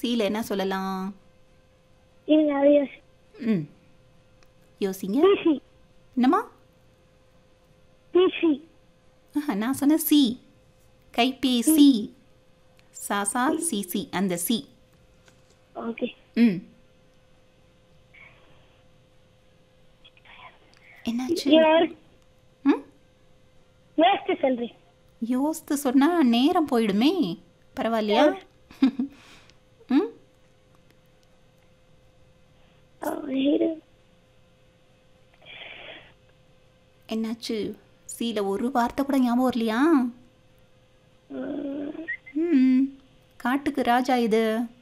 சீல என்ன சொல்லலாம் இருங்க அது யோசி- ம் யோசிங்க பிசி என்னம்மா பிசி ஆஹா, நான் சொன்ன சி கைபேசி சாசா சிசி அந்த சி ஓகே ம் என்னாச்சு ம் யோசிச்சு சொல்றேன் யோசித்து சொன்னால் நேரம் போயிடுமே பரவாயில்லையா ம் ஆ, இரு. என்னாச்சு சீல ஒரு வார்த்தை கூட ஞாபகம் வரலையா ம். ம் காட்டுக்கு ராஜா எது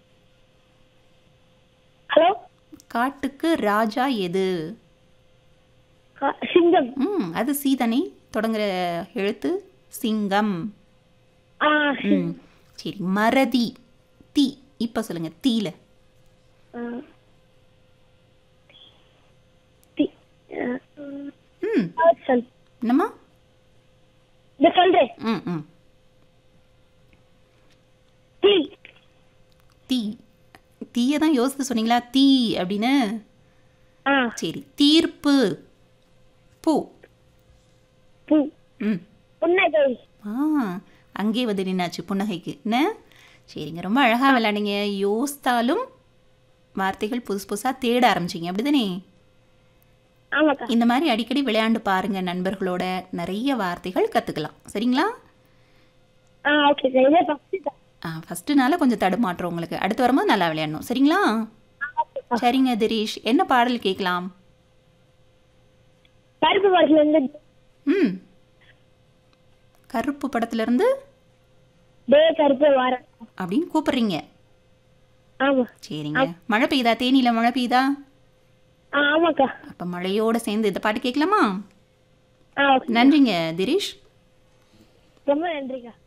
ஹலோ காட்டுக்கு ராஜா எது கா- சிங்கம் ம் அது சி தானே தொடங்குற எழுத்து சிங்கம் ஆ ம் சரி மறதி தீ இப்போ சொல்லுங்க தீல ஆ. தி- ஆ, ம். ம் ஆ, சொல் என்னம்மா இந்த சொல்றேன் ம் ம் தி தீ தீயை தான் யோசித்து சொன்னீங்களா தீ அப்படின்னு ஆ சரி தீர்ப்பு பூ பூ ம் புன்னகை ஆ அங்கே வந்து நின்னாச்சு புன்னகைக்கு என்ன சரிங்க ரொம்ப அழகாக விளையாடுங்க யோசித்தாலும் வார்த்தைகள் புதுசு புதுசாக தேட ஆரம்பிச்சிங்க அப்படிதானே ஆமாக்கா இந்த மாதிரி அடிக்கடி விளையாண்டு பாருங்க நண்பர்களோட நிறைய வார்த்தைகள் கற்றுக்கலாம் சரிங்களா ஆ ஓகேக்கா இதே ஃபஸ்ட்டு தான் ஆ ஃபஸ்ட்டுனால கொஞ்சம் தடுமாற்றம் உங்களுக்கு அடுத்து வரும்போது நல்லா விளையாடணும் சரிங்களா சரிங்க திரீஷ் என்ன பாடல் கேட்கலாம் கருப்பு படத்துல இருந்து ம் கருப்பு படத்துலேருந்து டே கருப்பு வாரம் அப்படின்னு கூப்பிடுறீங்க ஆமா சரிங்க மழை பெய்யுதா தேனியில் மழை பெய்யுதா ஆ ஆமாக்கா அப்போ மழையோட சேர்ந்து இந்த பாட்டு கேட்கலாமா ஆ ஓகே நன்றிங்க திரீஷ் ரொம்ப நன்றிக்கா